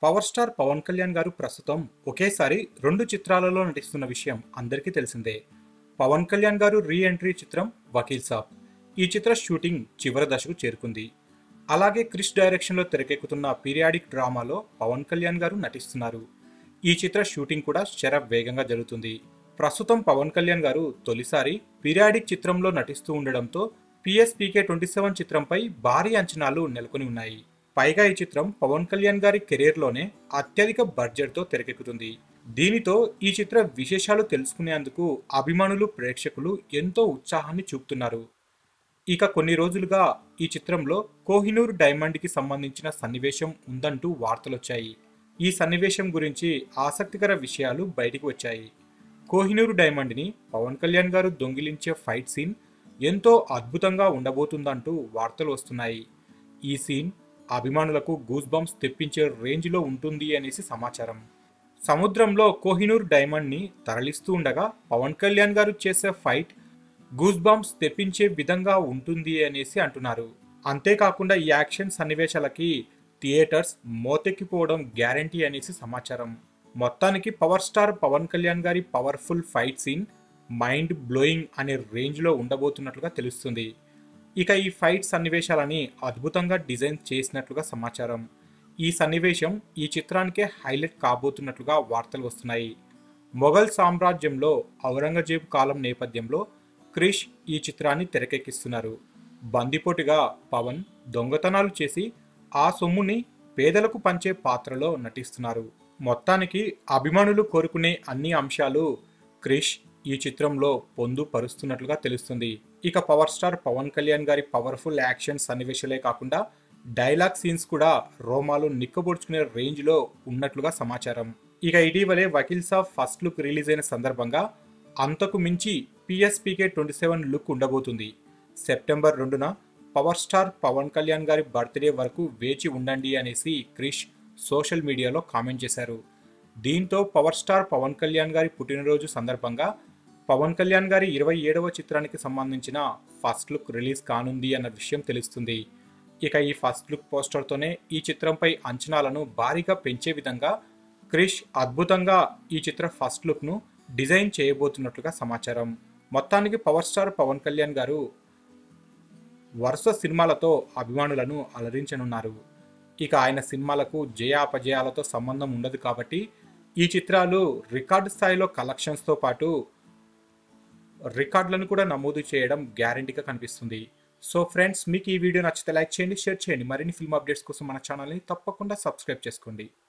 power star Pawan Kalyan గారు ప్రస్తుతం ఒకేసారి రెండు చిత్రాలలో నటిస్తున్న విషయం అందరికీ తెలిసిందే పవన్ కళ్యాణ్ గారు రీ ఎంట్రీ చిత్రం వకీల్ సాబ్ ఈ చిత్ర షూటింగ్ చివరి దశకు చేరుకుంది అలాగే క్రిష్ డైరెక్షన్లో తెరకెక్కుతున్న పీరియాడిక్ డ్రామాలో పవన్ కళ్యాణ్ గారు నటిస్తున్నారు ఈ చిత్ర షూటింగ్ కూడా శర వేగంగా జరుగుతుంది ప్రస్తుతం పవన్ కళ్యాణ్ గారు తొలిసారి పీరియాడిక్ చిత్రంలో నటిస్తూ ఉండడంతో పిఎస్పీకే ట్వంటీ సెవెన్ చిత్రంపై భారీ అంచనాలు నెలకొని ఉన్నాయి పైగా ఈ చిత్రం పవన్ కళ్యాణ్ గారి కెరీర్లోనే అత్యధిక బడ్జెట్తో తెరకెక్కుతుంది దీనితో ఈ చిత్ర విశేషాలు తెలుసుకునేందుకు అభిమానులు ప్రేక్షకులు ఎంతో ఉత్సాహాన్ని చూపుతున్నారు ఇక కొన్ని రోజులుగా ఈ చిత్రంలో కోహినూర్ డైమండ్కి సంబంధించిన సన్నివేశం ఉందంటూ వార్తలొచ్చాయి ఈ సన్నివేశం గురించి ఆసక్తికర విషయాలు బయటికి వచ్చాయి కోహినూర్ డైమండ్ని పవన్ కళ్యాణ్ గారు దొంగిలించే ఫైట్ సీన్ ఎంతో అద్భుతంగా ఉండబోతుందంటూ వార్తలు వస్తున్నాయి ఈ సీన్ అభిమానులకు గూస్ బంప్స్ తెప్పించే రేంజ్లో ఉంటుంది అనేసి సమాచారం సముద్రంలో కోహినూర్ డైమండ్ని తరలిస్తూ ఉండగా పవన్ కళ్యాణ్ గారు చేసే ఫైట్ గూస్ బంప్స్ తెప్పించే విధంగా ఉంటుంది అనేసి అంటున్నారు అంతేకాకుండా ఈ యాక్షన్ సన్నివేశాలకి థియేటర్స్ మోతెక్కిపోవడం గ్యారంటీ అనేసి సమాచారం మొత్తానికి పవర్ స్టార్ పవన్ కళ్యాణ్ గారి powerful fight scene mind blowing అనే రేంజ్లో ఉండబోతున్నట్లుగా తెలుస్తుంది ఇక ఈ ఫైట్ సన్నివేశాలని అద్భుతంగా డిజైన్ చేసినట్లుగా సమాచారం ఈ సన్నివేశం ఈ చిత్రానికే హైలైట్ కాబోతున్నట్లుగా వార్తలు వస్తున్నాయి మొఘల్ సామ్రాజ్యంలో ఔరంగజేబు కాలం నేపథ్యంలో క్రిష్ ఈ చిత్రాన్ని తెరకెక్కిస్తున్నారు బందిపోటుగా పవన్ దొంగతనాలు చేసి ఆ సొమ్ముని పేదలకు పంచే పాత్రలో నటిస్తున్నారు మొత్తానికి అభిమానులు కోరుకునే అన్ని అంశాలు క్రిష్ ఈ చిత్రంలో పొందుపరుస్తున్నట్లుగా తెలుస్తుంది ఇక పవర్ స్టార్ పవన్ కళ్యాణ్ గారి పవర్ఫుల్ యాక్షన్ సన్నివేశాలే కాకుండా డైలాగ్ సీన్స్ కూడా రోమాలు నిక్కబొడుచుకునే రేంజ్లో ఉన్నట్లుగా సమాచారం ఇక ఇటీవలే Vakeel Saab first look release అయిన సందర్భంగా అంతకు మించి పిఎస్పీకే ట్వంటీ సెవెన్ లుక్ ఉండబోతుంది సెప్టెంబర్ రెండున పవర్ స్టార్ పవన్ కళ్యాణ్ గారి బర్త్డే వరకు వేచి ఉండండి అనేసి క్రిష్ సోషల్ మీడియాలో కామెంట్ చేశారు దీంతో పవర్ స్టార్ పవన్ కళ్యాణ్ గారి పుట్టినరోజు సందర్భంగా పవన్ కళ్యాణ్ గారి ఇరవై ఏడవ చిత్రానికి సంబంధించిన ఫస్ట్ లుక్ రిలీజ్ కానుంది అన్న విషయం తెలుస్తుంది ఇక ఈ ఫస్ట్ లుక్ పోస్టర్తోనే ఈ చిత్రంపై అంచనాలను భారీగా పెంచే విధంగా క్రిష్ అద్భుతంగా ఈ చిత్ర ఫస్ట్ లుక్ను డిజైన్ చేయబోతున్నట్లుగా సమాచారం మొత్తానికి పవర్ స్టార్ పవన్ కళ్యాణ్ గారు వరుస సినిమాలతో అభిమానులను అలరించనున్నారు ఇక ఆయన సినిమాలకు జయాపజయాలతో సంబంధం ఉండదు కాబట్టి ఈ చిత్రాలు రికార్డు స్థాయిలో కలెక్షన్స్తో పాటు రికార్డులను కూడా నమోదు చేయడం గ్యారంటీగా కనిపిస్తుంది సో ఫ్రెండ్స్ మీకు ఈ వీడియో నచ్చితే లైక్ చేయండి షేర్ చేయండి మరిన్ని ఫిల్మ్ అప్డేట్స్ కోసం మన ఛానల్ని తప్పకుండా సబ్స్క్రైబ్ చేసుకోండి